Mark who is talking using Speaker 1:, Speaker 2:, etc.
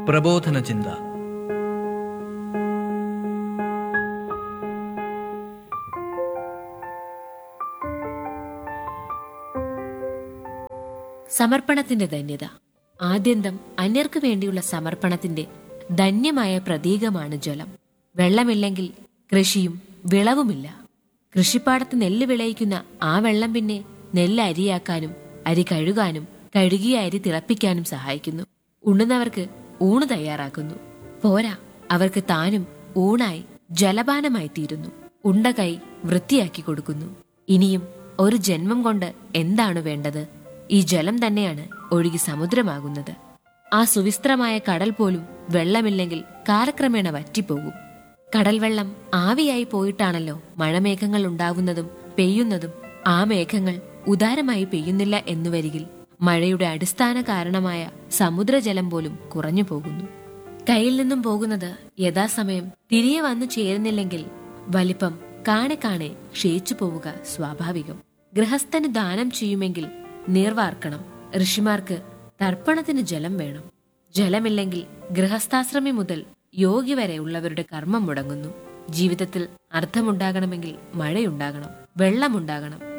Speaker 1: പ്രബോധന ചിന്ത
Speaker 2: സമർപ്പണത്തിന്റെ ധന്യത ആദ്യന്തം അന്യർക്ക് വേണ്ടിയുള്ള സമർപ്പണത്തിന്റെ ധന്യമായ പ്രതീകമാണ് ജലം വെള്ളമില്ലെങ്കിൽ കൃഷിയും വിളവുമില്ല കൃഷിപ്പാടത്ത് നെല്ല് വിളയിക്കുന്ന ആ വെള്ളം പിന്നെ നെല്ല് അരിയാക്കാനും അരി കഴുകാനും കഴുകിയ അരി തിളപ്പിക്കാനും സഹായിക്കുന്നു ഉണ്ണുന്നവർക്ക് ഊണ് തയ്യാറാക്കുന്നു പോരാ അവർക്ക് താനും ഊണായി ജലപാനമായി തീരുന്നു ഉണ്ട കൈ വൃത്തിയാക്കി കൊടുക്കുന്നു ഇനിയും ഒരു ജന്മം കൊണ്ട് എന്താണ് വേണ്ടത് ഈ ജലം തന്നെയാണ് ഒഴുകി സമുദ്രമാകുന്നത് ആ സുവിസ്ത്രമായ കടൽ പോലും വെള്ളമില്ലെങ്കിൽ കാലക്രമേണ വറ്റിപ്പോകും കടൽ വെള്ളം ആവിയായി പോയിട്ടാണല്ലോ മഴമേഘങ്ങൾ ഉണ്ടാവുന്നതും പെയ്യുന്നതും ആ മേഘങ്ങൾ ഉദാരമായി പെയ്യുന്നില്ല എന്നുവരികിൽ മഴയുടെ അടിസ്ഥാന കാരണമായ സമുദ്രജലം പോലും കുറഞ്ഞു പോകുന്നു കയ്യിൽ നിന്നും പോകുന്നത് യഥാസമയം തിരികെ വന്നു ചേരുന്നില്ലെങ്കിൽ വലിപ്പം കാണെ കാണെ ക്ഷയിച്ചു പോവുക സ്വാഭാവികം ഗൃഹസ്ഥന് ദാനം ചെയ്യുമെങ്കിൽ നീർവാർക്കണം ഋഷിമാർക്ക് തർപ്പണത്തിന് ജലം വേണം ജലമില്ലെങ്കിൽ ഗൃഹസ്ഥാശ്രമി മുതൽ യോഗി വരെ ഉള്ളവരുടെ കർമ്മം മുടങ്ങുന്നു ജീവിതത്തിൽ അർത്ഥമുണ്ടാകണമെങ്കിൽ മഴയുണ്ടാകണം വെള്ളമുണ്ടാകണം